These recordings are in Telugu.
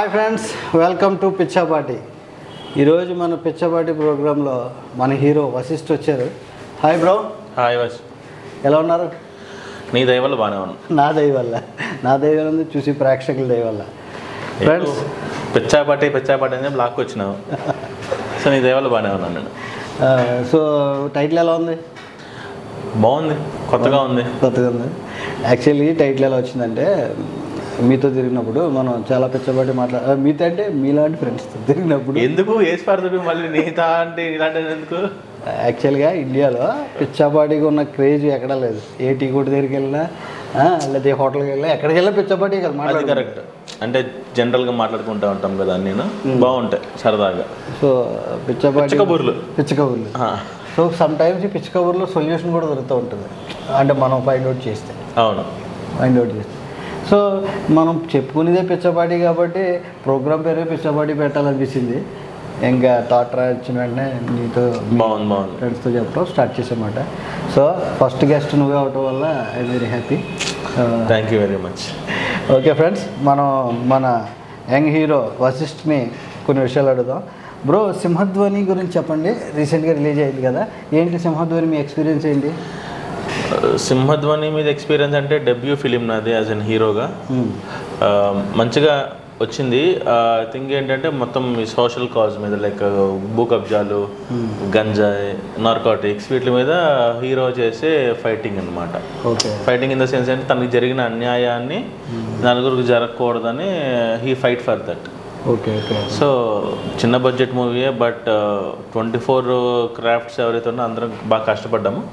Hi friends welcome to Pichapati ఈరోజు మన పిచ్చాపాటి ప్రోగ్రాంలో మన హీరో వశిష్ఠ్ వచ్చారు హాయ్ బ్రో హాయ్ వాస్ ఎలా ఉన్నారు నీ దయ వల్ల బాగానే ఉన్నాను నా దయ వల్ల నా దయ వల్ల ఉంది, చూసి ప్రేక్షకుల దయ వల్ల ఫ్రెండ్స్ పిచ్చాపాటి పిచ్చాపాటి అని బ్లాక్ వచ్చినావు సో నీ దయ వల్ల బాగానే ఉన్నాను నేను సో టైటిల్ ఎలా ఉంది బాగుంది కొత్తగా ఉంది కొత్తగా ఉంది యాక్చువల్లీ టైటిల్ ఎలా వచ్చిందంటే మీతో తిరిగినప్పుడు మనం చాలా పిచ్చపాటి మాట్లా ఆ, మీతో అంటే మీలాంటి ఫ్రెండ్స్తో తిరిగినప్పుడు ఎందుకు వేసి పడుతుంది మళ్ళీ నీతా అంటే ఇలాంటి ఎందుకు యాక్చువల్గా ఇండియాలో పిచ్చాపాటికి ఉన్న క్రేజ్ ఎక్కడా లేదు ఏ టీ కొట్టు దగ్గరికి వెళ్ళినా ఆ, లేదా ఏ హోటల్కి వెళ్ళినా ఎక్కడికి వెళ్ళినా పిచ్చాపాటి కదా అది మాట్లాడు కరెక్ట్ అంటే జనరల్గా మాట్లాడుకుంటూ ఉంటాం కదా నేను బాగుంటాయి సరదాగా సో పిచ్చాపాటి పిచ్చ కబుర్లు. పిచ్చ కబుర్లు ఆ, సో సమ్ టైమ్స్ ఈ పిచ్చ కబుర్లో సొల్యూషన్ కూడా దొరుకుతూ ఉంటుంది అంటే మనం ఫైండ్ అవుట్ చేస్తే అవును ఫైండ్ అవుట్ చేస్తే సో మనం చెప్పుకునేదే పిచ్చపాటి కాబట్టి ప్రోగ్రామ్ పేరే పిచ్చపాటి పెట్టాలనిపించింది ఇంకా థాట్ వచ్చిన వెంటనే నీతో బాగుంది బాగుంది ఫ్రెండ్స్తో చెప్పడం స్టార్ట్ చేసామాట సో ఫస్ట్ గెస్ట్ నువ్వే అవటం వల్ల I very happy thank you very much okay friends మనం మన యంగ్ హీరో వశిష్ఠ్ని కొన్ని విషయాలు అడుగుదాం బ్రో సింహధ్వని గురించి చెప్పండి రీసెంట్గా రిలీజ్ అయింది కదా ఏంటి సింహధ్వని మీ ఎక్స్పీరియన్స్ ఏంటి సింహధ్వని మీద ఎక్స్పీరియన్స్ అంటే డెబ్యూ ఫిలిం నాది యాజ్ అన్ హీరోగా Hmm. ఆ, మంచిగా వచ్చింది ఐ థింక్ ఏంటంటే మొత్తం ఈ సోషల్ కాజ్ మీద లైక్ భూ కబ్జాలు గంజాయి నార్కాటిక్స్ వీటి మీద హీరో చేసే ఫైటింగ్ అన్నమాట okay fighting in the sense అంటే తనకి జరిగిన అన్యాయాన్ని నలుగురికి జరగకూడదని he fight for that okay okay so చిన్న బడ్జెట్ మూవీయే బట్ ట్వంటీ ఫోర్ క్రాఫ్ట్స్ ఎవరైతే ఉన్నా అందరం బాగా కష్టపడ్డాము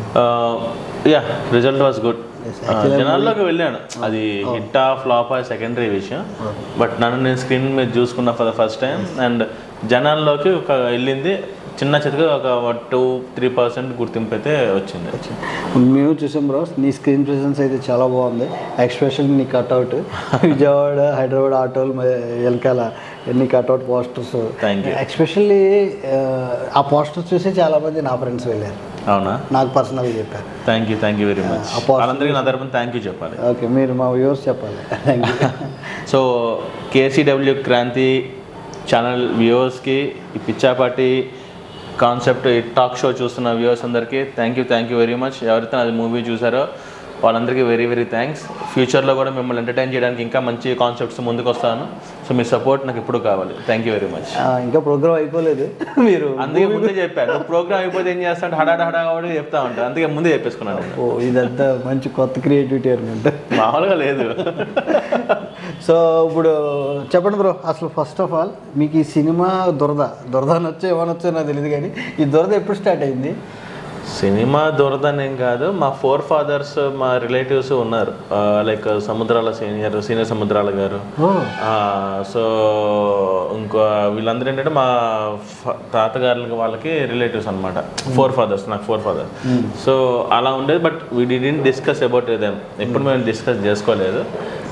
యా రిజల్ట్ వాజ్ గుడ్ జనాల్లోకి వెళ్ళాను అది హిట్ ఆ ఫ్లాప్ ఆ సెకండరీ విషయం బట్ నన్ను నేను స్క్రీన్ మీద చూసుకున్నా for the first time and జనాల్లోకి ఒక వెళ్ళింది చిన్న చితగా ఒక టూ త్రీ పర్సెంట్ గుర్తింపు అయితే వచ్చింది మేము చూసాం బ్రో నీ స్క్రీన్ ప్రెసెన్స్ అయితే చాలా బాగుంది ఎక్స్పెషల్లీ నీ కట్అవుట్ విజయవాడ హైదరాబాద్ ఆటోలు మ- వెనకాల నీ cutout posters Thank you. Especially ఆ పోస్టర్స్ చూసి చాలా మంది నా ఫ్రెండ్స్ వెళ్ళారు అవునా నాకు పర్సనల్గా చెప్పారు thank you thank you very much ఆ poster- వాళ్ళందరికీ నా తరపున థ్యాంక్ యూ చెప్పాలి ఓకే మీరు మా వ్యూవర్స్ చెప్పాలి thank you so KCW Kranthi channel వ్యూవర్స్కి ఈ పిచ్చాపాటి కాన్సెప్ట్ ఈ టాక్ షో చూస్తున్న వ్యూవర్స్ అందరికీ thank you thank you very much ఎవరైతే అది మూవీ చూసారో వాళ్ళందరికీ వెరీ వెరీ థ్యాంక్స్ ఫ్యూచర్లో కూడా మిమ్మల్ని ఎంటర్టైన్ చేయడానికి ఇంకా మంచి కాన్సెప్ట్స్ ముందుకు వస్తాను సో మీ సపోర్ట్ నాకు ఇప్పుడు కావాలి థ్యాంక్ యూ వెరీ మచ్ ఆ, ఇంకా ప్రోగ్రామ్ అయిపోలేదు మీరు అందుకే ముందే చెప్పాను ప్రోగ్రామ్ అయిపోతే ఏం చేస్తాడు హడాడ హడాగా చెప్తా ఉంటాను అందుకే ముందే చెప్పేసుకున్నాను నేను ఓ ఇదంతా మంచి కొత్త క్రియేటివిటీ అనుకుంటా మామూలుగా లేదు సో ఇప్పుడు చెప్పండి బ్రో అసలు ఫస్ట్ ఆఫ్ ఆల్ మీకు ఈ సినిమా దురద దురద అనొచ్చో ఏమనొచ్చో నాకు తెలియదు కానీ ఈ దురద ఎప్పుడు స్టార్ట్ అయింది సినిమా దొరదనేం కాదు మా ఫోర్ ఫాదర్స్ మా రిలేటివ్స్ ఉన్నారు like Samudrala senior senior Samudrala garu ఓ సో ఇంకో వీళ్ళందరూ ఏంటంటే మా ఫ- తాతగారులకి వాళ్ళకి రిలేటివ్స్ అనమాట ఫోర్ ఫాదర్స్ నాకు ఫోర్ ఫాదర్ సో అలా ఉండేది but we didn't discuss about them ఎప్పుడు మేము డిస్కస్ చేసుకోలేదు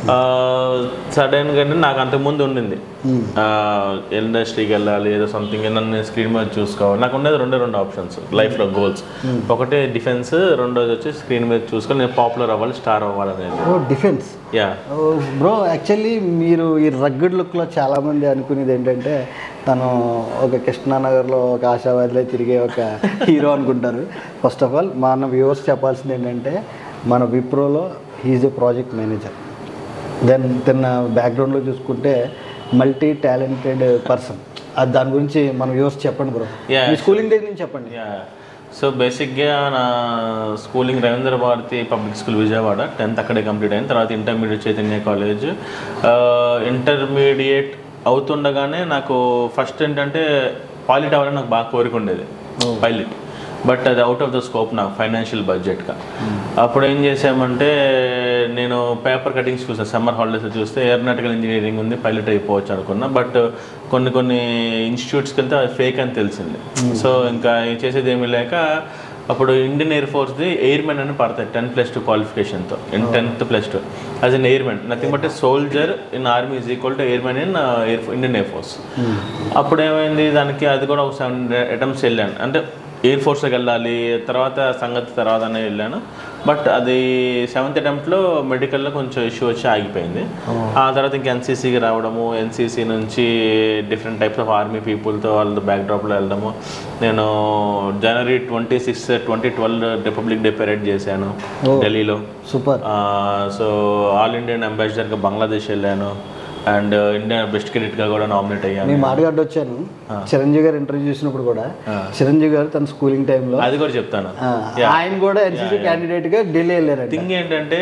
సడన్గా నాకు అంతకుముందు ఉండింది ఇండస్ట్రీకి వెళ్ళాలి ఏదో సంథింగ్ నన్ను స్క్రీన్ మీద చూసుకోవాలి నాకు ఉండేది రెండే రెండు ఆప్షన్స్ లైఫ్లో గోల్స్ ఒకటి డిఫెన్స్ రెండోది వచ్చి స్క్రీన్ మీద చూసుకొని నేను పాపులర్ అవ్వాలి స్టార్ అవ్వాలి అనేది ఓ డిఫెన్స్ యా బ్రో యాక్చువల్లీ మీరు ఈ రగ్గడ్ లుక్లో చాలామంది అనుకునేది ఏంటంటే తను ఒక కృష్ణానగర్లో ఒక ఆశావాదిలో తిరిగే ఒక హీరో అనుకుంటారు ఫస్ట్ ఆఫ్ ఆల్ మన వ్యూవర్స్ చెప్పాల్సింది ఏంటంటే మన విప్రోలో he is a project manager then తన బ్యాక్గ్రౌండ్లో చూసుకుంటే మల్టీ టాలెంటెడ్ పర్సన్ అది దాని గురించి మన వ్యూవర్స్ చెప్పండి బ్రో Yeah, మీ స్కూలింగ్ దగ్గర నుంచి చెప్పండి యా సో బేసిక్గా నా schooling Ravindra Bharati public school Vijayawada tenth అక్కడే కంప్లీట్ అయింది తర్వాత ఇంటర్మీడియట్ చైతన్య కాలేజ్ ఇంటర్మీడియట్ అవుతుండగానే నాకు ఫస్ట్ ఏంటంటే పైలట్ అవ్వాలని నాకు బాగా కోరిక ఉండేది పైలట్ బట్ అది అవుట్ ఆఫ్ ద స్కోప్ నాకు ఫైనాన్షియల్ బడ్జెట్గా అప్పుడు ఏం చేసామంటే నేను పేపర్ కటింగ్స్ చూసాను సమ్మర్ హాలిడేస్ చూస్తే ఏరోనాటికల్ ఇంజనీరింగ్ ఉంది పైలట్ అయిపోవచ్చు అనుకున్నా బట్ కొన్ని కొన్ని ఇన్స్టిట్యూట్స్కి వెళ్తే అది ఫేక్ అని తెలిసింది సో ఇంకా చేసేది ఏమీ లేక అప్పుడు ఇండియన్ ఎయిర్ ఫోర్స్ది ఎయిర్మెన్ అని పడతాయి టెన్ ప్లస్ టూ క్వాలిఫికేషన్తో in tenth plus two as an airmen nothing but soldier in army is equal to airmen in air Indian air force అప్పుడు ఏమైంది దానికి అది కూడా ఒక సెవెన్ అటెంప్ట్స్ వెళ్ళాను అంటే ఎయిర్ ఫోర్స్కి వెళ్ళాలి తర్వాత సంగతి తర్వాత అనే వెళ్ళాను బట్ అది సెవెంత్ అటెంప్ట్లో మెడికల్లో కొంచెం ఇష్యూ వచ్చి ఆగిపోయింది ఆ తర్వాత ఇంకా ఎన్సీసీకి రావడము ఎన్సీసీ నుంచి డిఫరెంట్ టైప్స్ ఆఫ్ ఆర్మీ పీపుల్తో వాళ్ళ బ్యాక్డ్రాప్లో వెళ్ళడము నేను జనవరి twenty six twenty twelve republic day parade చేశాను ఢిల్లీలో సూపర్ సో ఆల్ ఇండియన్ అంబాసిడర్గా బంగ్లాదేశ్ వెళ్ళాను అండ్ ఇండియా బెస్ట్ క్రికెట్గా కూడా నామినేట్ అయ్యాను మీ మాటగడ్డ వచ్చాను చిరంజీవి గారు ఇంటర్వ్యూ చేసినప్పుడు కూడా చిరంజీవి గారు తన స్కూలింగ్ టైంలో అది కూడా చెప్తాను ఆయన కూడా ఎన్సీసీ క్యాండిడేట్ గా ఢిల్లీ వెళ్ళారంట థింగ్ ఏంటంటే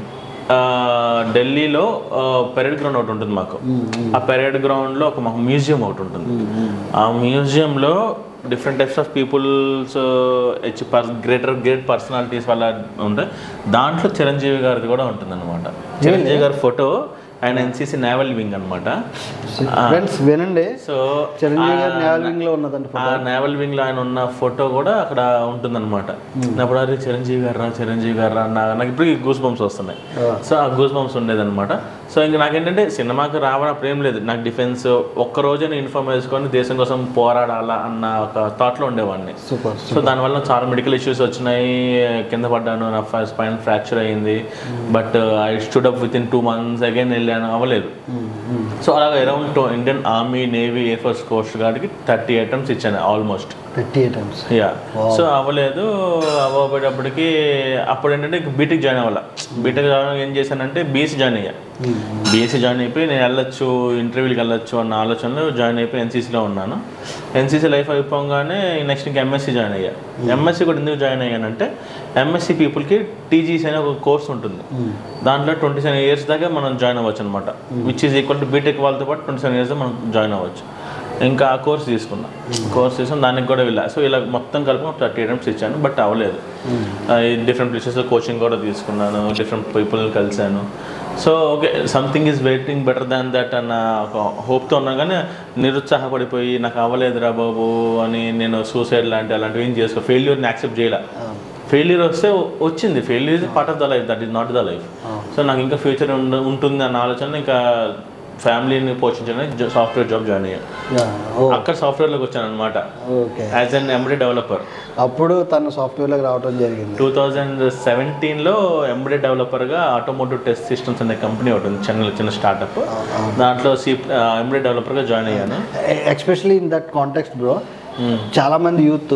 ఆ, ఢిల్లీలో పెరేడ్ గ్రౌండ్ ఒకటి ఉంటుంది మాకు ఆ పెరేడ్ గ్రౌండ్లో ఒక మాకు మ్యూజియం ఒకటి ఉంటుంది ఆ మ్యూజియంలో డిఫరెంట్ టైప్స్ ఆఫ్ పీపుల్స్ హెచ్ పర్ గ్రేటర్ గ్రేట్ పర్సనాలిటీస్ వల్ల ఉంటాయి దాంట్లో చిరంజీవి గారిది కూడా ఉంటుంది అనమాట చిరంజీవి గారి ఫోటో ఆయన ఎన్సీసీ నేవల్ వింగ్ అనమాట ఫ్రెండ్స్ వినండి so Chiranjeevi garu naval wing లో ఉన్నదంట ఆ నేవల్ వింగ్ లో ఆయన ఉన్న ఫోటో కూడా అక్కడ ఉంటుందన్నమాట అప్పుడు అరే చిరంజీవి గారు రా చిరంజీవి గారు రా నా- నాకు ఇప్పుడు గూస్ బంప్స్ వస్తున్నాయి సో ఆ గూస్ బంప్స్ ఉండేదన్నమాట సో ఇంక నాకేంటంటే సినిమాకి రావడం ఏం లేదు నాకు డిఫెన్స్ ఒక్క రోజే నేను ఇన్ఫార్మ్ చేసుకొని దేశం కోసం పోరాడాలా అన్న ఒక థాట్లో ఉండేవాడిని సూపర్ సో దానివల్ల చాలా మెడికల్ ఇష్యూస్ వచ్చినాయి కింద పడ్డాను నా స్పైన్ ఫ్రాక్చర్ అయింది but I stood up with in two months again వెళ్ళాను అవ్వలేదు సో అలాగ around Indian army navy air force coast గార్డ్కి థర్టీ ఐటమ్స్ ఇచ్చాను almost thirty items yeah so అవ్వలేదు అవ్వబోయేటప్పటికి అప్పుడు ఏంటంటే బీటెక్ జాయిన్ అవ్వాల బీటెక్ జాయిన్ ఏం చేశానంటే బీఎస్సీ జాయిన్ అయ్యా బీఎస్సీ జాయిన్ అయిపోయి నేను వెళ్ళొచ్చు ఇంటర్వ్యూకి వెళ్ళొచ్చు అన్న ఆలోచనలో జాయిన్ అయిపోయి ఎన్సీసీలో ఉన్నాను ఎన్సీసీ లైఫ్ అయిపోగానే నెక్స్ట్ ఇంకా ఎంఎస్సీ జాయిన్ అయ్యా ఎంఎస్సీ కూడా ఎందుకు జాయిన్ అయ్యానంటే ఎంఎస్సీ పీపుల్కి టీజీసీ అనే ఒక కోర్స్ ఉంటుంది దాంట్లో ట్వంటీ సెవెన్ ఇయర్స్ దాకా మనం జాయిన్ అవ్వచ్చు అనమాట which is equal to BTech వాళ్ళతో పాటు ట్వంటీ సెవెన్ ఇయర్స్ మనం జాయిన్ అవ్వచ్చు ఇంకా ఆ కోర్స్ తీసుకున్నా కోర్స్ తీసుకుని దానికి కూడా వెళ్ళా సో ఇలా మొత్తం కలిపి థర్టీ అటెంప్ట్స్ ఇచ్చాను బట్ అవ్వలేదు డిఫరెంట్ ప్లేసెస్లో కోచింగ్ కూడా తీసుకున్నాను డిఫరెంట్ పీపుల్ కలిశాను so okay something is waiting better than that అన్న ఒక హోప్తో ఉన్నా కానీ నిరుత్సాహపడిపోయి నాకు అవ్వలేదురా బాబు అని నేను సూసైడ్ లాంటి అలాంటివి ఏం చేసుకో ఫెయిల్యూర్ని యాక్సెప్ట్ చేయాల ఫెయిల్యూర్ వస్తే వచ్చింది failure is part of the life that is not the life so నాకు ఇంకా ఫ్యూచర్ ఉంటుంది అన్న ఆలోచన ఇంకా ఫ్యామిలీని పోషించడానికి సాఫ్ట్వేర్ జాబ్ జాయిన్ అయ్యాను ఓ అక్కడ సాఫ్ట్వేర్లోకి వచ్చాను అనమాట okay as an embedded developer అప్పుడు తను సాఫ్ట్వేర్లోకి రావడం జరిగింది టూ థౌజండ్ సెవెంటీన్లో ఎంబడీ డెవలపర్గా ఆటోమోటివ్ టెస్ట్ సిస్టమ్స్ అనే కంపెనీ ఒకటి ఉంది చిన్న చిన్న స్టార్టప్ దాంట్లో సి ఎంబడీ డెవలపర్గా జాయిన్ అయ్యాను especially in that context bro చాలా మంది యూత్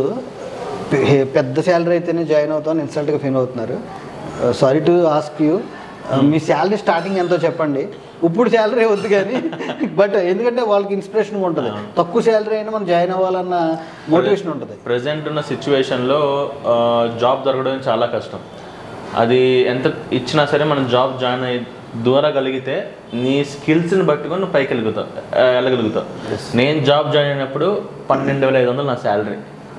పెద్ద శాలరీ అయితేనే జాయిన్ అవుతాం ఇన్సల్ట్గా ఫీల్ అవుతున్నారు సారీ టు ఆస్క్ యూ మీ శాలరీ స్టార్టింగ్ ఎంతో చెప్పండి ఇప్పుడు శాలరీ వద్దు కానీ బట్ ఎందుకంటే వాళ్ళకి ఇన్స్పిరేషన్ ఉంటుంది తక్కువ శాలరీ అయినా మనం జాయిన్ అవ్వాలన్న మోటివేషన్ ఉంటుంది ప్రజెంట్ ఉన్న సిచ్యువేషన్లో జాబ్ దొరకడం చాలా కష్టం అది ఎంత ఇచ్చినా సరే మనం జాబ్ జాయిన్ అయ్యి దూరగలిగితే నీ స్కిల్స్ని పట్టుకొని నువ్వు పైకి వెళ్ళగలుగుతావు ఆ, వెళ్ళగలుగుతావు నేను జాబ్ జాయిన్ అయినప్పుడు పన్నెండు వేల ఐదు వందలు నా శాలరీ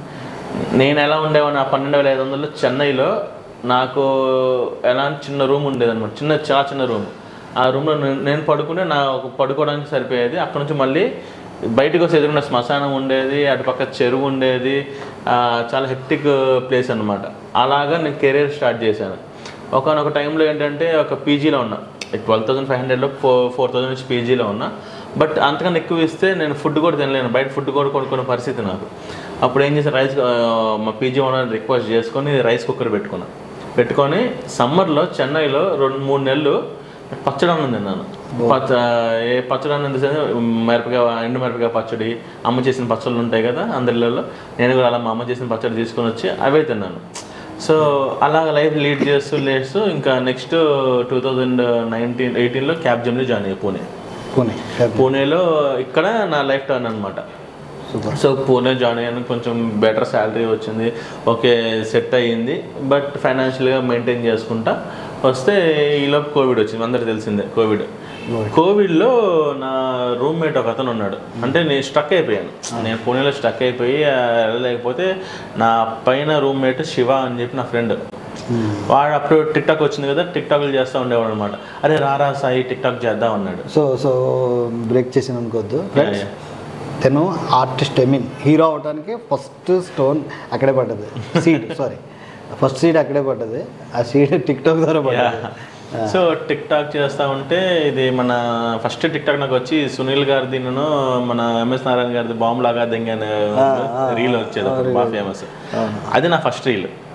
నేను ఎలా ఉండేవాడిని ఆ పన్నెండు వేల ఐదు వందలు చెన్నైలో నాకు ఎలాంటి చిన్న రూమ్ ఉండేది అనమాట చిన్న చాలా చిన్న రూమ్ ఆ రూమ్లో నేను పడుకుంటే నా ఒక పడుకోవడానికి సరిపోయేది అక్కడ నుంచి మళ్ళీ బయటకు వచ్చి ఎదురున్న శ్మశానం ఉండేది అటుపక్క చెరువు ఉండేది ఆ, చాలా హెక్టిక్ ప్లేస్ అనమాట అలాగా నేను కెరీర్ స్టార్ట్ చేశాను ఒకనొక టైంలో ఏంటంటే ఒక పీజీలో ఉన్నా ట్వెల్వ్ థౌసండ్ ఫైవ్ హండ్రెడ్లో ఫోర్ ఫోర్ థౌసండ్ నుంచి పీజీలో ఉన్నా బట్ అంతకన్నా ఎక్కువ ఇస్తే నేను ఫుడ్ కూడా తినలేను బయట ఫుడ్ కూడా కొనుక్కునే పరిస్థితి నాకు అప్పుడు ఏం చేశాను రైస్ ఆ, మా పీజీ ఓనర్ రిక్వెస్ట్ చేసుకొని రైస్ కుక్కర్ పెట్టుకున్నా పెట్టుకొని సమ్మర్లో చెన్నైలో రెండు మూడు నెలలు పచ్చడి అన్నం తిన్నాను పచ్చ ఏ పచ్చడి అన్నం తింటే మిరపకాయ ఎండు మిరపకాయ పచ్చడి అమ్మ చేసిన పచ్చళ్ళు ఉంటాయి కదా అందరిలో నేను కూడా అలా మా అమ్మ చేసిన పచ్చడి తీసుకొని వచ్చి అవే తిన్నాను సో అలాగ లైఫ్ లీడ్ చేస్తూ లేస్తూ ఇంకా నెక్స్ట్ టూ థౌజండ్ నైన్టీన్ ఎయిటీన్లో క్యాబ్ జమ్ని జాయిన్ అయ్యి పూణే పూణే పూణేలో ఇక్కడ నా లైఫ్ టర్న్ అనమాట సూపర్ సో పూణే జాయిన్ అయ్యాను కొంచెం బెటర్ శాలరీ వచ్చింది ఓకే సెట్ అయ్యింది బట్ ఫైనాన్షియల్గా మెయింటైన్ చేసుకుంటా వస్తే ఈలోపు కోవిడ్ వచ్చింది అందరికి తెలిసిందే కోవిడ్ కోవిడ్లో నా రూమ్మేట్ ఒక అతను ఉన్నాడు అంటే నేను స్టక్ అయిపోయాను నేను పూణేలో స్టక్ అయిపోయి ఆ, వెళ్ళలేకపోతే నా పైన రూమ్మేట్ శివ అని చెప్పి నా ఫ్రెండ్ వాడు అప్పుడు టిక్ టాక్ వచ్చింది కదా టిక్ టాక్లు చేస్తూ ఉండేవాడు అనమాట అరే రారా సాయి టిక్ టాక్ చేద్దాం అన్నాడు సో సో బ్రేక్ చేసిన అనుకోవద్దు ఫ్రెండ్స్ తను ఆర్టిస్ట్ ఐ మీన్ హీరో అవడానికి ఫస్ట్ స్టోన్ అక్కడే పడ్డది సీడ్ సారీ ఫస్ట్ సీడ్ అక్కడే పడ్డది ఆ సీడ్ టిక్ టాక్ ద్వారా పడ్డది సో టిక్ టాక్ చేస్తా ఉంటే ఇది మన ఫస్ట్ టిక్ టాక్ నాకు వచ్చి సునీల్ గారిది నేను మన ఎంఎస్ నారాయణ గారిది బాంబు లాగా దెంగి అనే రీల్ వచ్చేది అప్పుడు బాగా ఫేమస్ అది నా ఫస్ట్ రీల్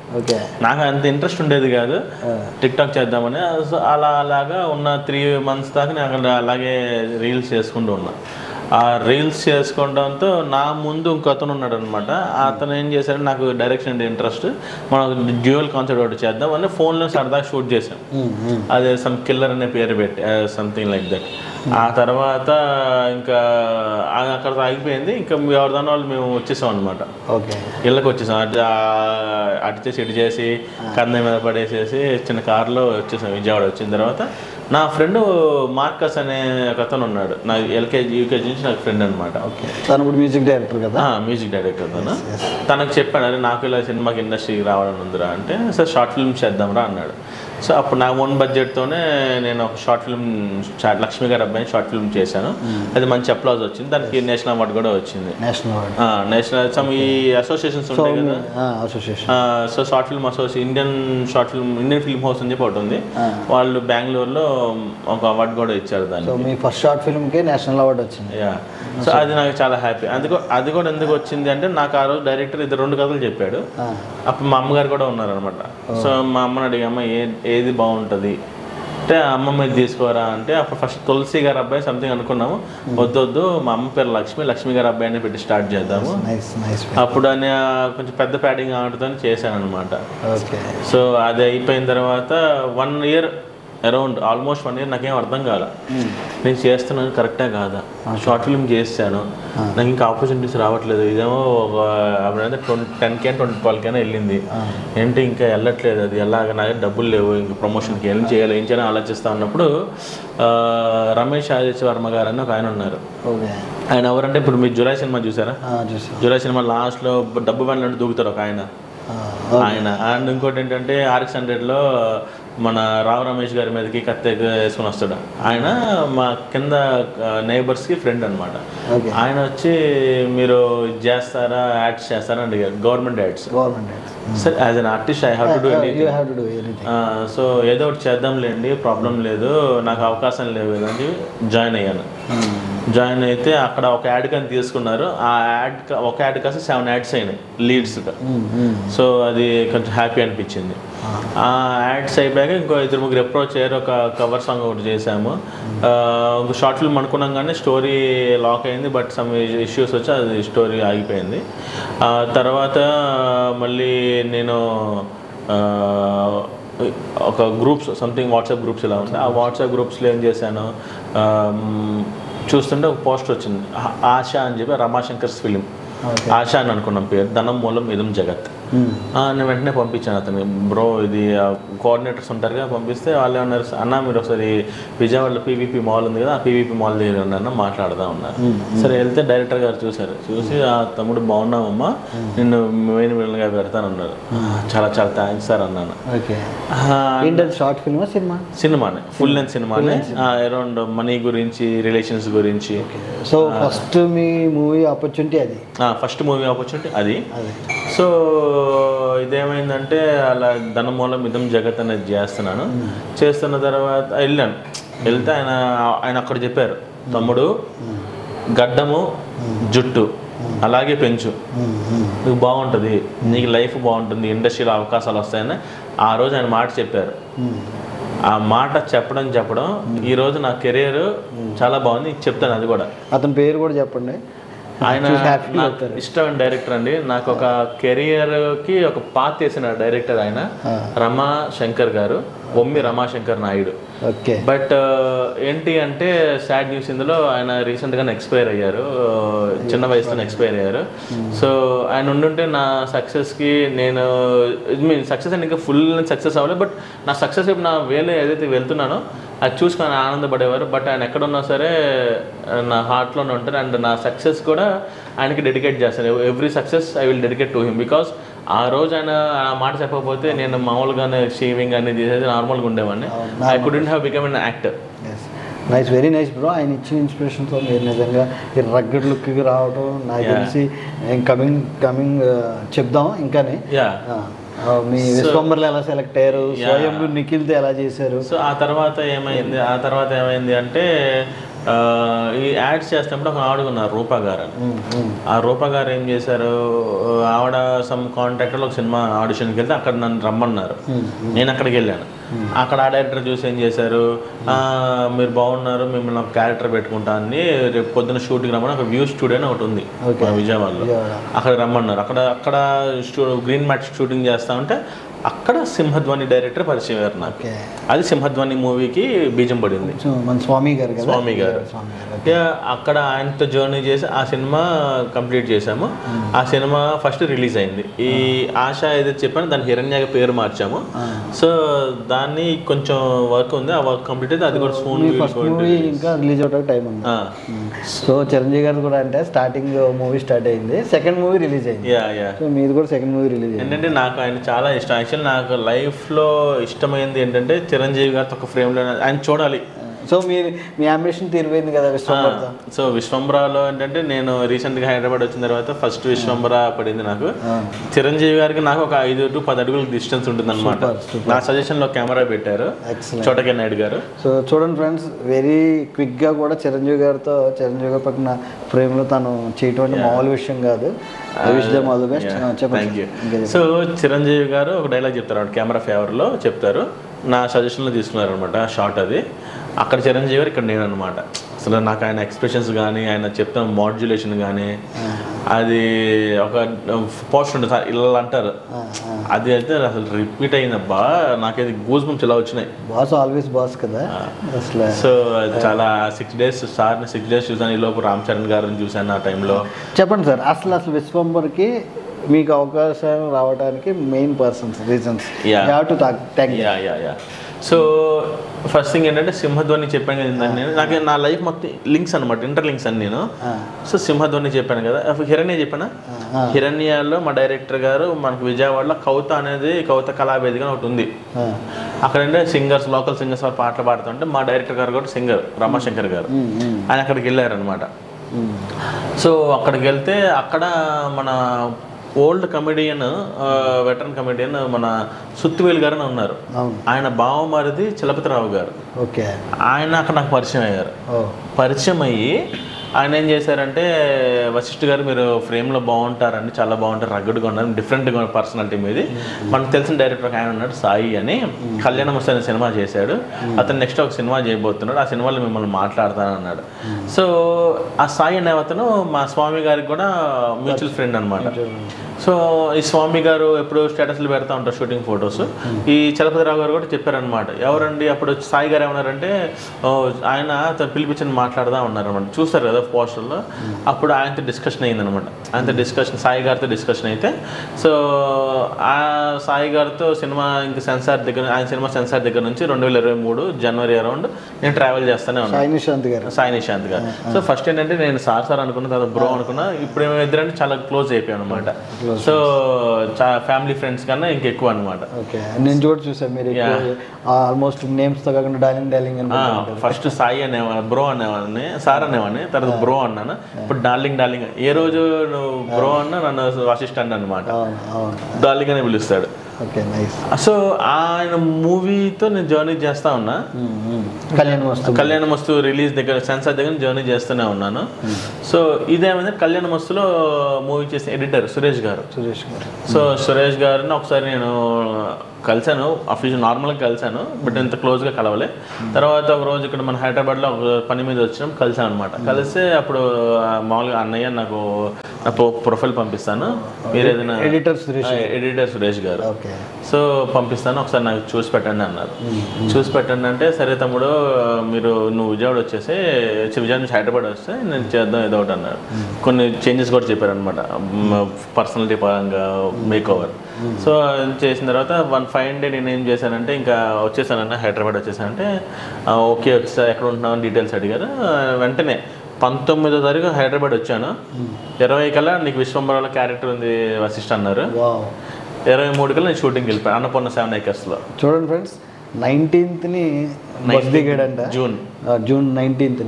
ఓకే నాకు అంత ఇంట్రెస్ట్ ఉండేది కాదు టిక్ టాక్ చేద్దామని సో అలా అలాగా ఉన్న త్రీ మంత్స్ దాకా నేను అక్కడ అలాగే రీల్స్ చేసుకుంటూ ఉన్నా ఆ రీల్స్ చేసుకోవడంతో నా ముందు ఇంకో అతను ఉన్నాడు అనమాట అతను ఏం చేశాడు నాకు డైరెక్షన్ అంటే ఇంట్రెస్ట్ మనం డ్యూయల్ కాన్సెప్ట్ ఒకటి చేద్దాం అని ఫోన్లో సరదాగా షూట్ చేసాం అదే సమ్ కిల్లర్ అనే పేరు పెట్టి సంథింగ్ లైక్ దట్ ఆ తర్వాత ఇంకా ఆ- అక్కడ ఆగిపోయింది ఇంకా ఎవరిదాని వాళ్ళు మేము వచ్చేసాం అనమాట ఓకే ఇళ్ళకి వచ్చేసాం అటు ఆ- అటు చేసి ఇటు చేసి కంద మీద పడేసేసి చిన్న కారులో వచ్చేసాం విజయవాడ వచ్చిన తర్వాత నా ఫ్రెండ్ మార్కస్ అనే ఒక అతను ఉన్నాడు నా ఎల్కేజీ యూకేజీ నుంచి నాకు ఫ్రెండ్ అనమాట ఓకే తను ఇప్పుడు మ్యూజిక్ డైరెక్టర్ కదా మ్యూజిక్ డైరెక్టర్ తను తనకు చెప్పాను అరే నాకు ఇలా సినిమాకి ఇండస్ట్రీకి రావాలని ఉందిరా అంటే సార్ షార్ట్ ఫిల్మ్ చేద్దాంరా అన్నాడు సో అప్పుడు నా ఓన్ బడ్జెట్తోనే నేను ఒక షార్ట్ ఫిల్మ్ లక్ష్మి గారి అబ్బాయిని షార్ట్ ఫిల్మ్ చేశాను అది మంచి అప్లాజ్ వచ్చింది దానికి నేషనల్ అవార్డు కూడా వచ్చింది నేషనల్ అవార్డ్ నేషనల్ సమ్ ఈ అసోసియేషన్స్ ఉంటాయి కదా association so short film association Indian short film Indian film house అని చెప్పి ఒకటి ఉంది వాళ్ళు బెంగళూరులో ఒక అవార్డు కూడా ఇచ్చారు దాన్ని సో మీ ఫస్ట్ షార్ట్ ఫిల్మ్కి నేషనల్ అవార్డు వచ్చింది యా సో అది నాకు చాలా హ్యాపీ అది కూ- అది కూడా ఎందుకు వచ్చింది అంటే నాకు ఆ రోజు డైరెక్టర్ ఇద్దరు రెండు కథలు చెప్పాడు ఆ, అప్పుడు మా అమ్మగారు కూడా ఉన్నారనమాట సో మా అమ్మని అడిగి అమ్మ ఏ ఏది బాగుంటుంది అంటే అమ్మమ్మ ఇది తీసుకోరా అంటే అప్పుడు ఫస్ట్ తులసి గారి అబ్బాయి సంథింగ్ అనుకున్నాము వద్దు వద్దు మా అమ్మ పేరు లక్ష్మి లక్ష్మి గారి అబ్బాయిని పెట్టి స్టార్ట్ చేద్దాము నైస్ నైస్ అప్పుడు అని ఆ కొంచెం పెద్ద ప్యాడింగ్ ఆడుతో చేశాను అనమాట ఓకే సో అది అయిపోయిన తర్వాత one year around almost one year నాకేం అర్థం కాల నేను చేస్తున్నాను కరెక్టా కాదా షార్ట్ ఫిల్మ్ చేశాను నాకు ఇంకా ఆపర్చునిటీస్ రావట్లేదు ఇదేమో ఒక అప్పుడైతే ట్వంటీ టెన్ కే ట్వంటీ ట్వెల్వ్ కైనా వెళ్ళింది ఏంటి ఇంకా వెళ్ళట్లేదు అది ఎలాగ నా దగ్గర డబ్బులు లేవు ఇంకా ప్రమోషన్కి ఏం చేయాలి ఏం చేయాలని ఆలోచిస్తా ఉన్నప్పుడు ఆ, రమేష్ ఆదిత్య వర్మ గారు అని ఒక ఆయన ఉన్నారు ఓకే ఆయన ఎవరంటే ఇప్పుడు మీరు జులై సినిమా చూసారా చూసాను జులై సినిమా లాస్ట్లో డబ్బు బండ్లు దూకుతారు ఒక ఆయన ఆ, ఆయన అండ్ ఇంకోటి ఏంటంటే ఆర్ఎక్స్ హండ్రెడ్లో మన రావు రమేష్ గారి మీదకి కత్తి వేసుకొని వస్తాడు ఆయన మా కింద నైబర్స్కి ఫ్రెండ్ అనమాట ఓకే ఆయన వచ్చి మీరు ఇది చేస్తారా యాడ్స్ చేస్తారా అని అడిగారు government ads government sir as an artist I have to do you have to do anything so ఏదో ఒకటి చేద్దాంలేండి ప్రాబ్లం లేదు నాకు అవకాశం లేవు కదా అని జాయిన్ అయ్యాను జాయిన్ అయితే అక్కడ ఒక యాడ్ కానీ తీసుకున్నారు ఆ యాడ్ ఒక యాడ్ కాస్త సెవెన్ యాడ్స్ అయినాయి లీడ్స్గా సో అది కొంచెం హ్యాపీ అనిపించింది ఆ యాడ్స్ అయిపోయాక ఇంకో ఇద్దరు ముగ్గురు అప్రోచ్ అయ్యారు ఒక కవర్ సాంగ్ ఒకటి చేసాము ఆ, ఒక షార్ట్ ఫిల్మ్ అనుకున్నాం కానీ స్టోరీ లాక్ అయింది బట్ సమ్ ఇష్యూస్ వచ్చి అది స్టోరీ ఆగిపోయింది ఆ తర్వాత మళ్ళీ నేను ఆ, ఒక గ్రూప్స్ సంథింగ్ వాట్సాప్ గ్రూప్స్ ఇలా ఉంటాయి ఆ వాట్సాప్ గ్రూప్స్లో ఏం చేశాను ఆ, మ్, చూస్తుంటే ఒక పోస్ట్ వచ్చింది ఆ- ఆశ అని చెప్పి రమాశంకర్స్ ఫిలిం ఓకే ఆశ అని అనుకున్నాం పేరు ధనం మూలం ఇదం జగత్ ఆ, నేను వెంటనే పంపించాను అతను బ్రో ఇది కోఆర్డినేటర్స్ ఉంటారు కదా పంపిస్తే వాళ్ళు ఏమన్నారు అన్న మీరు ఒకసారి విజయవాడలో పీవీపీ మాల్ ఉంది కదా ఆ పీవీపీ మాల్ దగ్గర ఉన్నాను మాట్లాడదా ఉన్నారు సరే వెళ్తే డైరెక్టర్ గారు చూశారు చూసి ఆ తమ్ముడు బాగున్నామమ్మా నిన్ను మెయిన్ విలన్గా పెడతానన్నారు చాలా చాలా థ్యాంక్స్ సార్ అన్నాను ఓకే ఆ, ఏంటది షార్ట్ ఫిల్మా సినిమా సినిమానే ఫుల్ లెంత్ సినిమానే అరౌండ్ మనీ గురించి రిలేషన్స్ గురించి సో ఫస్ట్ మీ మూవీ ఆపర్చునిటీ అది ఫస్ట్ మూవీ ఆపర్చునిటీ అది అదే సో ఇదేమైందంటే అలా ధనమూలం ఇదం జగత్ అనేది చేస్తున్నాను చేస్తున్న తర్వాత వెళ్ళాను వెళ్తే ఆయన ఆయన అక్కడ చెప్పారు తమ్ముడు గడ్డము జుట్టు అలాగే పెంచు నీకు బాగుంటుంది నీకు లైఫ్ బాగుంటుంది ఇండస్ట్రీలో అవకాశాలు వస్తాయని ఆ రోజు ఆయన మాట చెప్పారు ఆ మాట చెప్పడం చెప్పడం ఈ రోజు నా కెరీర్ చాలా బాగుంది చెప్తాను అది కూడా అతని పేరు కూడా చెప్పండి ఆయన చూసి happy నాకు ఇష్టమైన డైరెక్టర్ అండి నాకు ఒక కెరియర్ కి ఒక పాత్ వేసిన డైరెక్టర్ ఆయన రమా శంకర్ గారు బొమ్మి రమాశంకర్ నాయుడు ఓకే బట్ ఏంటి అంటే సాడ్ న్యూస్ ఇందులో ఆయన రీసెంట్గానే ఎక్స్పైర్ అయ్యారు చిన్న వయసులోనే ఎక్స్పైర్ అయ్యారు సో ఆయన ఉండుంటే నా సక్సెస్కి నేను మీన్ సక్సెస్ అని ఇంకా ఫుల్ సక్సెస్ అవ్వలేదు బట్ నా సక్సెస్ నా వేలో ఏదైతే వెళ్తున్నానో అది చూసుకొని ఆనందపడేవారు బట్ ఆయన ఎక్కడున్నా సరే నా హార్ట్లోనే ఉంటారు అండ్ నా సక్సెస్ కూడా ఆయనకి డెడికేట్ చేస్తాను every success I will dedicate to him because ఆ రోజు ఆయన ఆ మాట చెప్పకపోతే నేను మామూలుగానే షేవింగ్ అనేది చేసేది నార్మల్గా ఉండేవాడిని I couldn't have become an actor yes nice very nice bro ఆయన ఇచ్చిన ఇన్స్పిరేషన్తో మీరు నిజంగా ఈ రగ్గడ్ లుక్కి రావడం నాకు తెలిసి కమింగ్ కమింగ్ చెప్దాం ఇంకానే యా ఆ, ఆ, మీ విశ్వంబర్లు ఎలా సెలెక్ట్ అయ్యారు స్వయంభూ నిఖిల్తో ఎలా చేశారు సో ఆ తర్వాత ఏమైంది ఆ తర్వాత ఏమైంది అంటే ఆ, ఈ యాడ్స్ చేస్తున్నప్పుడు ఒక ఆవిడ ఉన్నారు రూపా గారు అని ఉమ్, ఉమ్. ఆ రూపా గారు ఏం చేశారు ఆవిడ సమ్ కాంటాక్ట్లో ఒక సినిమా ఆడిషన్కి వెళ్తే అక్కడ నన్ను రమ్మన్నారు నేను అక్కడికి వెళ్ళాను అక్కడ ఆ డైరెక్టర్ చూసి ఏం చేశారు "ఆ, మీరు బాగున్నారు మిమ్మల్ని ఒక క్యారెక్టర్ పెట్టుకుంటా అని రేపు పొద్దున్న షూటింగ్ రమ్మని ఒక వ్యూ స్టూడియో అని ఒకటి ఉంది మన విజయవాడలో విజయవాడ. అక్కడ రమ్మన్నారు అక్కడ అక్కడ స్టూ గ్రీన్ మ్యాట్ షూటింగ్ చేస్తా ఉంటే అక్కడ సింహధ్వని డైరెక్టర్ పరిచయం అయ్యారు నాకు ఓకే అది సింహధ్వని మూవీకి బీజం పడింది సో మన స్వామి గారు కదా స్వామి గారు స్వామి గారు ఇక అక్కడ ఆయనతో జర్నీ చేసి ఆ సినిమా కంప్లీట్ చేసాము ఆ సినిమా ఫస్ట్ రిలీజ్ అయింది ఈ ఆశ ఏదైతే చెప్పానో దాని హిరణ్యగా పేరు మార్చాము సో దాన్ని కొంచెం వర్క్ ఉంది ఆ వర్క్ కంప్లీట్ అయితే అది కూడా సోన్ ఫస్ట్ మూవీ ఇంకా రిలీజ్ అవడానికి టైం ఉంది సో చిరంజీవి గారు కూడా అంటే స్టార్టింగ్ మూవీ స్టార్ట్ అయింది సెకండ్ మూవీ రిలీజ్ అయింది యా యా సో మీది కూడా సెకండ్ మూవీ రిలీజ్ అయింది ఏంటంటే నాకు ఆయన చాలా ఇష్టం యాక్చువల్ నాకు లైఫ్లో ఇష్టమైంది ఏంటంటే చిరంజీవి గారితో ఒక ఫ్రేమ్లో ఆయన చూడాలి సో మీరు మీ అంబిషన్ తీరిపోయింది కదా విశ్వంబర్తో సో విశ్వంబరాలో ఏంటంటే నేను రీసెంట్గా హైదరాబాద్ వచ్చిన తర్వాత ఫస్ట్ విశ్వంబర పడింది నాకు చిరంజీవి గారికి నాకు ఒక ఐదు టు పది అడుగుల డిస్టెన్స్ ఉంటుంది అనమాట నా సజెషన్లో కెమెరా పెట్టారు ఎక్సలెంట్ చోటకే నాయుడు గారు సో చూడండి ఫ్రెండ్స్ వెరీ క్విక్గా కూడా చిరంజీవి గారితో చిరంజీవి గారి పక్కన ఫ్రేమ్లో తను చేయటం అంటే మామూలు విషయం కాదు wish them all the best చెప్పండి thank you so Chiranjeevi garu ఒక డైలాగ్ చెప్తారు కెమెరా ఫేవర్లో చెప్తారు నా సజెషన్లో తీసుకున్నారు అనమాట షార్ట్ అది అక్కడ చిరంజీవి గారు ఇక్కడ నేను అనమాట అసలు నాకు ఆయన ఎక్స్ప్రెషన్స్ కానీ ఆయన చెప్తున్న మాడ్యులేషన్ కానీ అది ఒక పోస్ట్ ఉంటుంది సార్ ఇలా అంటారు అది అయితే అసలు రిపీట్ అయిందబ్బా నాకైతే గూస్ బంప్స్ ఇలా వచ్చినాయి బాస్ ఆల్వేస్ బాస్ కదా అసలు సో చాలా సిక్స్ డేస్ సార్ని సిక్స్ డేస్ చూసాను ఈ లోపు రామ్ చరణ్ గారిని చూశాను ఆ టైంలో చెప్పండి సార్ అసలు అసలు విశ్వంబర్కి మీకు అవకాశం రావడానికి main persons reasons Yeah. Have to thank yeah yeah yeah so first thing ఏంటంటే సింహధ్వని చెప్పాను కదా ఇందాక నేను నాకు నా లైఫ్ మొత్తం లింక్స్ అనమాట ఇంటర్ లింక్స్ అని నేను సో సింహధ్వని చెప్పాను కదా అప్పుడు హిరణ్య చెప్పానా హిరణ్యాలో మా డైరెక్టర్ గారు మనకు విజయవాడలో కవిత అనేది కవిత కళావేదిక అని ఒకటి ఉంది అక్కడ అంటే సింగర్స్ లోకల్ సింగర్స్ వాళ్ళు పాటలు పాడుతుంటే మా డైరెక్టర్ గారు కూడా సింగర్ రమాశంకర్ గారు ఆయన అక్కడికి వెళ్ళారనమాట సో అక్కడికి వెళ్తే అక్కడ మన ఓల్డ్ కమెడియన్ వెటరన్ కమెడియన్ మన సుత్తివేలు గారు అని ఉన్నారు అవును ఆయన బావమరిది చలపతిరావు గారు ఓకే ఆయన అక్కడ నాకు పరిచయం అయ్యారు ఓ పరిచయం అయ్యి ఆయన ఏం చేశారంటే వశిష్ఠ గారు మీరు ఫ్రేమ్లో బాగుంటారండి చాలా బాగుంటారు రగ్గడ్గా ఉన్నారు డిఫరెంట్గా పర్సనాలిటీ మీది మనకు తెలిసిన డైరెక్టర్ ఒక ఆయన ఉన్నాడు సాయి అని కళ్యాణం అనే సినిమా చేశాడు అతను నెక్స్ట్ ఒక సినిమా చేయబోతున్నాడు ఆ సినిమాలో మిమ్మల్ని మాట్లాడతాను అన్నాడు సో ఆ సాయి అనే అతను మా స్వామి గారికి కూడా మ్యూచువల్ ఫ్రెండ్ అనమాట సో ఈ స్వామి గారు ఎప్పుడు స్టేటస్లు పెడతా ఉంటారు షూటింగ్ ఫొటోస్ ఈ చలపతిరావు గారు కూడా చెప్పారనమాట ఎవరండి అప్పుడు వచ్చి సాయి గారు ఏమన్నారంటే "ఓ, ఆయన తను పిలిపించని మాట్లాడదా ఉన్నారనమాట చూస్తారు కదా పోస్టర్లో అప్పుడు ఆయనతో డిస్కషన్ అయిందనమాట ఆయనతో డిస్కషన్ సాయి గారితో డిస్కషన్ అయితే సో ఆ సాయి గారితో సినిమా ఇంక సెన్సార్ దగ్గర ఆయన సినిమా సెన్సార్ దగ్గర నుంచి రెండు వేల ఇరవై మూడు జనవరి అరౌండ్ నేను ట్రావెల్ చేస్తూనే ఉన్నాను సాయి నిశాంత్ గారు సాయి నిశాంత్ గారు సో ఫస్ట్ ఏంటంటే నేను సార్ సార్ అనుకున్న తర్వాత బ్రో అనుకున్నా ఇప్పుడు ఏమో ఇద్దరంటే చాలా క్లోజ్ అయిపోయాను అనమాట సో ఫ్యామిలీ ఫ్రెండ్స్ కన్నా ఇంకెక్కువ అనమాట ఓకే నేను కూడా చూసాను మీరు ఆల్మోస్ట్ నేమ్స్ తో కాకుండా డార్లింగ్ డార్లింగ్ అని ఫస్ట్ సాయి అనేవాడిని బ్రో అనేవాడిని సార్ అనేవాడిని తర్వాత బ్రో అన్నాను ఇప్పుడు డార్లింగ్ డార్లింగ్ ఏ రోజు నువ్వు బ్రో అన్నా నన్ను అసిస్టెంట్ అనమాట అవును అవును డార్లింగ్ అని పిలుస్తాడు ఓకే నైస్ సో ఆయన మూవీతో నేను జర్నీ చేస్తా ఉన్నా కళ్యాణ్ వస్తుంది కళ్యాణ మస్తు రిలీజ్ దగ్గర సెన్సార్ దగ్గర జర్నీ చేస్తూనే ఉన్నాను సో ఇదేమైంది కళ్యాణ మస్తులో మూవీ చేసిన ఎడిటర్ సురేష్ గారు సురేష్ గారు సో సురేష్ గారిని ఒకసారి నేను కలిశాను అఫీషియల్ నార్మల్గా కలిశాను బట్ ఇంత క్లోజ్గా కలవలే తర్వాత ఒక రోజు ఇక్కడ మన హైదరాబాద్లో ఒక పని మీద వచ్చినాం కలిసాం అనమాట కలిస్తే అప్పుడు ఆ, మామూలుగా అన్నయ్య నాకు నా ప్రొఫైల్ పంపిస్తాను మీరు ఏదైనా ఎడిటర్ సురేష్ ఎడిటర్ సురేష్ గారు ఓకే సో పంపిస్తాను ఒకసారి నాకు చూసి పెట్టండి అన్నారు చూసి పెట్టండి అంటే సరే తమ్ముడు మీరు నువ్వు విజయవాడ వచ్చేసి చి- విజయవాడ నుంచి హైదరాబాద్ వస్తే నేను చేద్దాం ఏదో ఒకటి అన్నారు కొన్ని చేంజెస్ కూడా చెప్పారనమాట పర్సనాలిటీ పరంగా మేక్ ఓవర్ సో చేసిన తర్వాత వన్ ఫైవ్ డే నేను ఏం చేశానంటే ఇంకా వచ్చేసానన్న హైదరాబాద్ వచ్చేసానంటే "ఆ, ఓకే వచ్చేసా ఎక్కడ ఉంటున్నావు అని డీటెయిల్స్ అడిగారు ఆ, వెంటనే పంతొమ్మిదో తారీఖు హైదరాబాద్ వచ్చాను ఇరవై కల్లా నీకు విశ్వంబరాల క్యారెక్టర్ ఉంది వశిష్ఠ అన్నారు వావ్ ఇరవై మూడు కల్లా నేను షూటింగ్కి వెళ్ళిపోయాను అన్నపూర్ణ సెవెన్ ఏకర్స్లో చూడండి ఫ్రెండ్స్ నైన్టీన్త్ని బస్ దిగాడంట జూన్ ఆ, జూన్ నైన్టీన్త్ని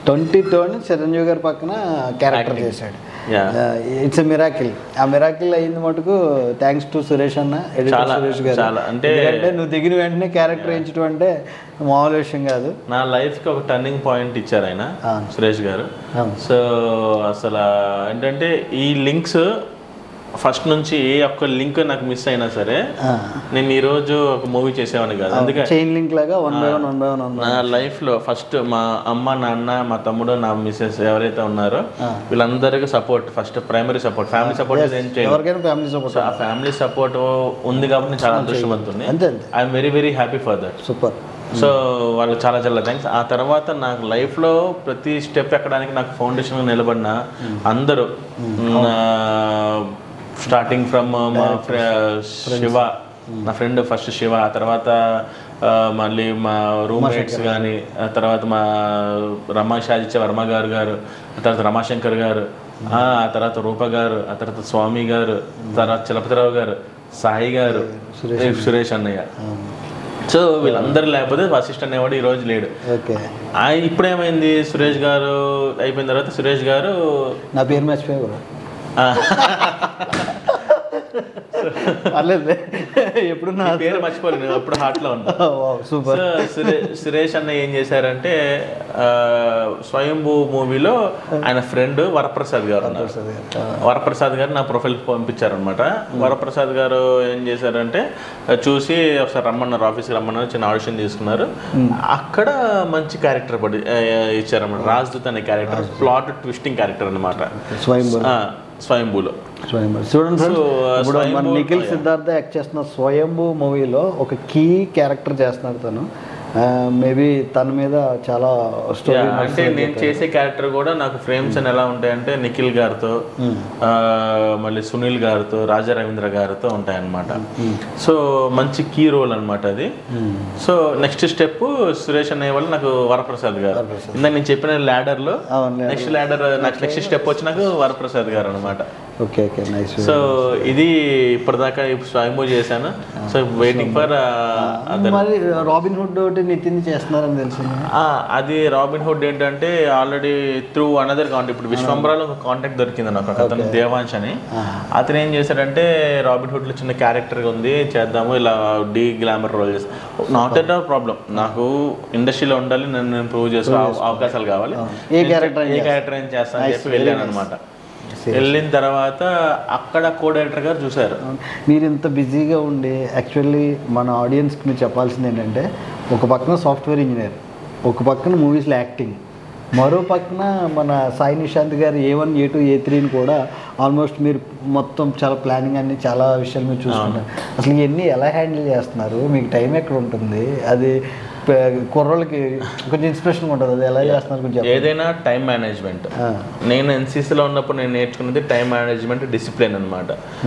ట్వంటీ టోని చిరంజీవి గారి పక్కన క్యారెక్టర్ చేశాడు Yeah. ఇట్స్ ఎ మిరాకిల్ ఆ మిరాకిల్ అయింది మటుకు థ్యాంక్స్ టు సురేష్ అన్న ఎడిటర్ చాలా, సురేష్ గారు చాలా. అంటే- ఎందుకంటే నువ్వు దిగిన వెంటనే క్యారెక్టర్ వేయించడం అంటే మామూలు విషయం కాదు నా లైఫ్కి ఒక టర్నింగ్ పాయింట్ ఇచ్చారు ఆయన అవును. సురేష్ గారు అవును. సో అసలు ఏంటంటే ఈ లింక్స్ ఫస్ట్ నుంచి ఏ ఒక్క లింక్ నాకు మిస్ అయినా సరే నేను ఈ రోజు ఒక మూవీ చేసేవాడిని కాదు అందుకే చైన్ లింక్ లాగా one by one one by one one నా లైఫ్లో ఫస్ట్ మా అమ్మ నాన్న మా తమ్ముడు నా మిస్సెస్ ఎవరైతే ఉన్నారో వీళ్ళందరికీ support first primary support family support ఏం చేయలేదు ఎవరికైనా ఫ్యామిలీ సపోర్ట్ సో ఆ ఫ్యామిలీ సపోర్ట్ ఉంది కాబట్టి నేను చాలా అదృష్టవంతుని అంతే అంతే I'm very very happy for that super so వాళ్ళకి చాలా చాలా థ్యాంక్స్ ఆ తర్వాత నాకు లైఫ్లో ప్రతి స్టెప్ ఎక్కడానికి నాకు ఫౌండేషన్ నిలబడిన అందరూ స్టార్టింగ్ ఫ్రమ్ మా ఫ్రె- శివ నా ఫ్రెండ్ ఫస్ట్ శివ ఆ తర్వాత ఆ, మళ్ళీ మా రూమ్మేట్స్ కానీ ఆ తర్వాత మా రమా షాజిచ్చ వర్మ గారు గారు ఆ తర్వాత రమాశంకర్ గారు ఆ ఆ తర్వాత రూప గారు ఆ తర్వాత స్వామి గారు తర్వాత చలపతిరావు గారు సాయి గారు సురేష్ అన్నయ్య సో వీళ్ళందరూ లేకపోతే వశిష్ఠ అనేవాడు ఈ రోజు లేడు ఓకే ఆ ఇప్పుడేమైంది సురేష్ గారు అయిపోయిన తర్వాత సురేష్ గారు నా పేరు మర్చిపోయా బ్రో ఆ, పర్లేదు ఎప్పుడు నా ఈ పేరు మర్చిపోలేదు నేను అప్పుడు హార్ట్లో ఉన్నా సూపర్ సో సురే సురేష్ అన్న ఏం చేశారంటే ఆ, స్వయంభూ మూవీలో ఆయన ఫ్రెండ్ వరప్రసాద్ గారు ఉన్నారు వరప్రసాద్ గారు నా ప్రొఫైల్ పంపించారనమాట వరప్రసాద్ గారు ఏం చేశారంటే చూసి ఒకసారి రమ్మన్నారు ఆఫీస్కి రమ్మన్నారు చిన్న ఆడిషన్ తీసుకున్నారు అక్కడ మంచి క్యారెక్టర్ పడి ఆ, ఇచ్చారన్నమాట రాజ్దూత్ అనే క్యారెక్టర్ ప్లాట్ ట్విస్టింగ్ క్యారెక్టర్ అనమాట స్వయంభూ స్వయంభూలో స్వయంభూ చూడండి friends, So, ఇప్పుడు మన స్వయంభూ- నిఖిల్ సిద్ధార్థ యాక్ట్ చేస్తున్న స్వయంభూ మూవీలో ఒక కీ క్యారెక్టర్ చేస్తున్నాడు తను మేబీ తన మీద చాలా స్టోరీ Yeah, అంటే నేను చేసే క్యారెక్టర్ కూడా నాకు ఫ్రేమ్స్ అని ఎలా ఉంటాయంటే నిఖిల్ గారితో ఆ, మళ్ళీ సునీల్ గారితో రాజా రవీంద్ర గారితో ఉంటాయన్నమాట సో మంచి కీ రోల్ అన్నమాట అది సో నెక్స్ట్ స్టెప్ సురేష్ అనే వాళ్ళు నాకు వరప్రసాద్ గారు ఇందాక నేను చెప్పిన ladder లో అవును next ladder next next step వచ్చి నాకు వరప్రసాద్ గారు అనమాట ఓకే ఓకే నైస్ సో ఇది ఇప్పటిదాకా ఇప్పుడు స్వయంభూ చేశాను సో వెయిటింగ్ ఫర్ మరి రాబిన్ హుడ్ ఒకటి నితిన్ చేస్తున్నారని తెలిసింది ఆ, అది రాబిన్ హుడ్ ఏంటంటే ఆల్రెడీ త్రూ అనదర్ కాంటాక్ట్ ఇప్పుడు విశ్వంబరాలో ఒక కాంటాక్ట్ దొరికింది నాకు ఒక అతను దేవాంశ్ అని అతను ఏం చేశాడంటే రాబిన్ హుడ్ లో చిన్న క్యారెక్టర్ ఉంది చేద్దాము ఇలా డీ గ్లామర్ రోల్ చేస్తాం నాట్ ఎట్ ఆల్ ప్రాబ్లం నాకు ఇండస్ట్రీలో ఉండాలి నన్ను ప్రూవ్ చేసుకో అవకాశాలు కావాలి ఏ character ఏ క్యారెక్టర్ ఏం చేస్తాను అని చెప్పి వెళ్ళాను అనమాట వెళ్ళిన తర్వాత అక్కడ కో డైరెక్టర్ గారు చూశారు మీరు ఇంత బిజీగా ఉండి యాక్చువల్లీ మన ఆడియన్స్కి మీరు చెప్పాల్సింది ఏంటంటే ఒక పక్కన సాఫ్ట్వేర్ ఇంజనీర్ ఒక పక్కన మూవీస్లో యాక్టింగ్ మరో పక్కన మన సాయి నిశాంత్ గారు ఏ వన్ ఏ టూ ఏ త్రీని కూడా ఆల్మోస్ట్ మీరు మొత్తం చాలా ప్లానింగ్ అన్ని చాలా విషయాలు మీరు చూసుకుంటారు అసలు ఇవన్నీ ఎలా హ్యాండిల్ చేస్తున్నారు మీకు టైం ఎక్కడ ఉంటుంది అది ప- కుర్రోళ్ళకి కొంచెం ఇన్స్పిరేషన్ ఉంటుంది అది ఎలా చేస్తున్నారు కొంచెం చెప్పండి. ఏదైనా టైం మేనేజ్మెంట్ ఆ, నేను ఎన్సీసీలో ఉన్నప్పుడు నేను నేర్చుకున్నది టైం మేనేజ్మెంట్ డిసిప్లిన్ అనమాట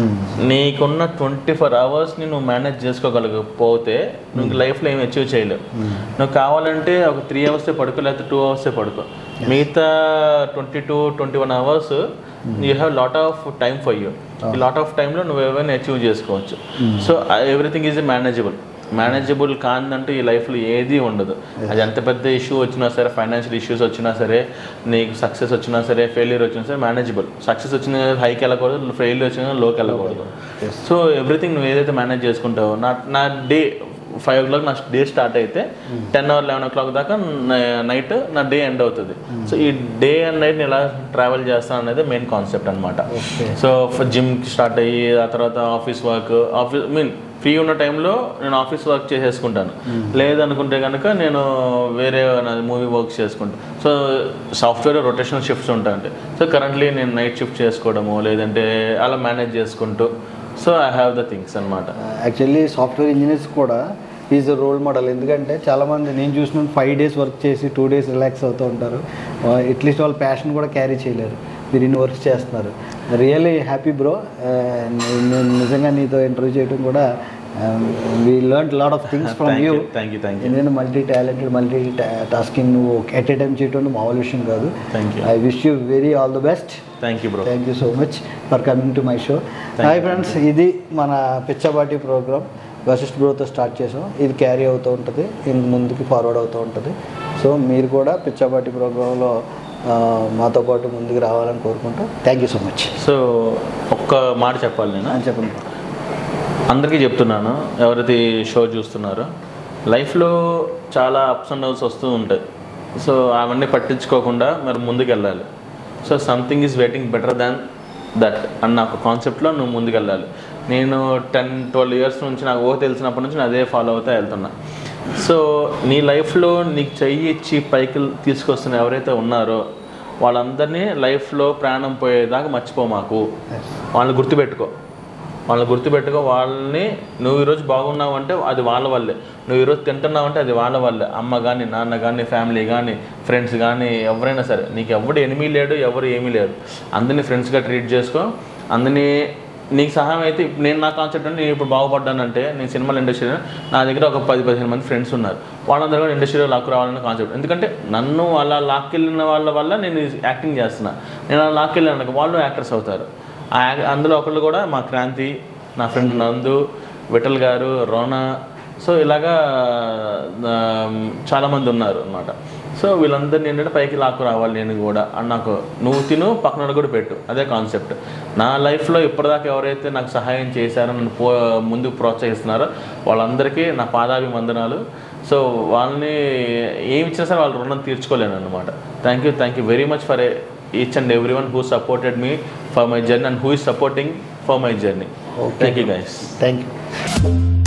నీకున్న ట్వంటీ ఫోర్ అవర్స్ని నువ్వు మేనేజ్ చేసుకోగలకపోతే నువ్వు లైఫ్లో ఏం అచీవ్ చేయలేవు నువ్వు కావాలంటే ఒక త్రీ అవర్సే పడుకో లేకపోతే టూ అవర్సే పడుకో మిగతా twenty two twenty one hours you have lot of time for you ఈ లాట్ ఆఫ్ టైంలో నువ్వు ఏమైనా అచీవ్ చేసుకోవచ్చు so everything is manageable manageable కాదంటే ఈ లైఫ్లో ఏది ఉండదు అది ఎంత పెద్ద ఇష్యూ వచ్చినా సరే ఫైనాన్షియల్ ఇష్యూస్ వచ్చినా సరే నీకు సక్సెస్ వచ్చినా సరే ఫెయిల్యూర్ వచ్చినా సరే మేనేజబుల్ సక్సెస్ వచ్చిన హైకి వెళ్ళకూడదు ఫెయిల్యూర్ వచ్చిన లోకి వెళ్ళకూడదు సో ఎవ్రీథింగ్ నువ్వు ఏదైతే మేనేజ్ చేసుకుంటావో నా నా డే ఫైవ్ ఓ క్లాక్ నా డే స్టార్ట్ అయితే ten hour eleven o'clock దాకా నైట్ నా డే ఎండ్ అవుతుంది సో ఈ డే అండ్ నైట్ ఎలా ట్రావెల్ చేస్తాను అనేది మెయిన్ కాన్సెప్ట్ అనమాట సో జిమ్కి స్టార్ట్ అయ్యి ఆ తర్వాత office work office mean free ఉన్న టైంలో నేను ఆఫీస్ వర్క్ చేసేసుకుంటాను లేదనుకుంటే కనుక నేను వేరే మూవీ వర్క్ చేసుకుంటాను సో సాఫ్ట్వేర్ రొటేషనల్ షిఫ్ట్స్ ఉంటాయండి సో కరెంట్లీ నేను నైట్ షిఫ్ట్ చేసుకోవడము లేదంటే అలా మేనేజ్ చేసుకుంటూ so I have the things అనమాట యాక్చువల్లీ సాఫ్ట్వేర్ ఇంజనీర్స్ కూడా ఈజ్ రోల్ మోడల్ ఎందుకంటే చాలామంది నేను చూసిన ఫైవ్ డేస్ వర్క్ చేసి టూ డేస్ రిలాక్స్ అవుతూ ఉంటారు అట్లీస్ట్ వాళ్ళ ప్యాషన్ కూడా క్యారీ చేయలేరు మీరు ఇన్ని వర్క్స్ చేస్తున్నారు రియల్లీ హ్యాపీ బ్రో నేను నిజంగా నీతో ఇంటర్వ్యూ చేయడం కూడా we learn lot of things from you thank you thank you ఎందుకంటే మల్టీ టాలెంటెడ్ మల్టీ టాస్కింగ్ నువ్వు ఎట్ ఏ టైం చేయడం మామూలు విషయం కాదు thank you I wish you very all the best thank you bro thank you so much for coming to my show hi friends ఇది మన పిచ్చబాటి ప్రోగ్రామ్ వశిష్ఠ బ్రోతో స్టార్ట్ చేసాం ఇది క్యారీ అవుతూ ఉంటుంది ఇంక ముందుకి ఫార్వర్డ్ అవుతూ ఉంటుంది సో సో మీరు కూడా పిచ్చాపాటి ప్రోగ్రాంలో మాతో పాటు ముందుకు రావాలని కోరుకుంటూ thank you so much so ఒక్క మాట చెప్పాలి నేను అని చెప్పండి అందరికీ చెప్తున్నాను ఎవరైతే ఈ షో చూస్తున్నారో లైఫ్లో చాలా అప్స్ అండ్ డౌన్స్ వస్తూ ఉంటాయి సో అవన్నీ పట్టించుకోకుండా మరి ముందుకు వెళ్ళాలి so something is waiting better than that అన్న ఒక కాన్సెప్ట్లో నువ్వు ముందుకు వెళ్ళాలి నేను టెన్ ట్వెల్వ్ ఇయర్స్ నుంచి నాకు ఓ తెలిసినప్పటి నుంచి నేను అదే ఫాలో అవుతా వెళ్తున్నా సో నీ లైఫ్లో నీకు చెయ్యి ఇచ్చి పైకి తీసుకొస్తున్న ఎవరైతే ఉన్నారో వాళ్ళందరినీ లైఫ్లో ప్రాణం పోయేదాకా మర్చిపో మాకు వాళ్ళని గుర్తుపెట్టుకో వాళ్ళని గుర్తుపెట్టుకో వాళ్ళని నువ్వు ఈరోజు బాగున్నావు అంటే అది వాళ్ళ వల్లే నువ్వు ఈరోజు తింటున్నావు అంటే అది వాళ్ళ వల్లే అమ్మ కానీ నాన్న కానీ ఫ్యామిలీ కానీ ఫ్రెండ్స్ కానీ ఎవరైనా సరే నీకు ఎవడు ఎనిమి లేడు ఎవరు ఏమీ లేరు అందరినీ ఫ్రెండ్స్గా ట్రీట్ చేసుకో అందరినీ నీకు సహాయం అయితే ఇప్పుడు నేను నా కాన్సెప్ట్ అంటే నేను ఇప్పుడు బాగుపడ్డానంటే నేను సినిమాల ఇండస్ట్రీ నా దగ్గర ఒక పది పదిహేను మంది ఫ్రెండ్స్ ఉన్నారు వాళ్ళందరూ కూడా ఇండస్ట్రీలో లాక్కు రావాలనే కాన్సెప్ట్ ఎందుకంటే నన్ను అలా లాక్కెళ్ళిన వాళ్ళ వల్ల నేను యాక్టింగ్ చేస్తున్నా నేను అలా లాక్కెళ్ళాను వాళ్ళు యాక్టర్స్ అవుతారు ఆ యాక్- అందులో ఒకళ్ళు కూడా మా క్రాంతి నా ఫ్రెండ్ నందు విఠల్ గారు రోనా సో ఇలాగా ఆ, చాలామంది ఉన్నారు అనమాట సో వీళ్ళందరినీ ఏంటంటే పైకి లాక్కు రావాలి నేను కూడా అని నాకు నువ్వు తిను పక్కన కూడా పెట్టు అదే కాన్సెప్ట్ నా లైఫ్లో ఇప్పటిదాకా ఎవరైతే నాకు సహాయం చేశారో నన్ను పో ముందుకు ప్రోత్సహిస్తున్నారో వాళ్ళందరికీ నా పాదాభివందనాలు సో వాళ్ళని ఏమి ఇచ్చినా సరే వాళ్ళ రుణం తీర్చుకోలేను అనమాట thank you thank you very much for each and every one who supported me for my journey and who is supporting for my journey thank you guys thank you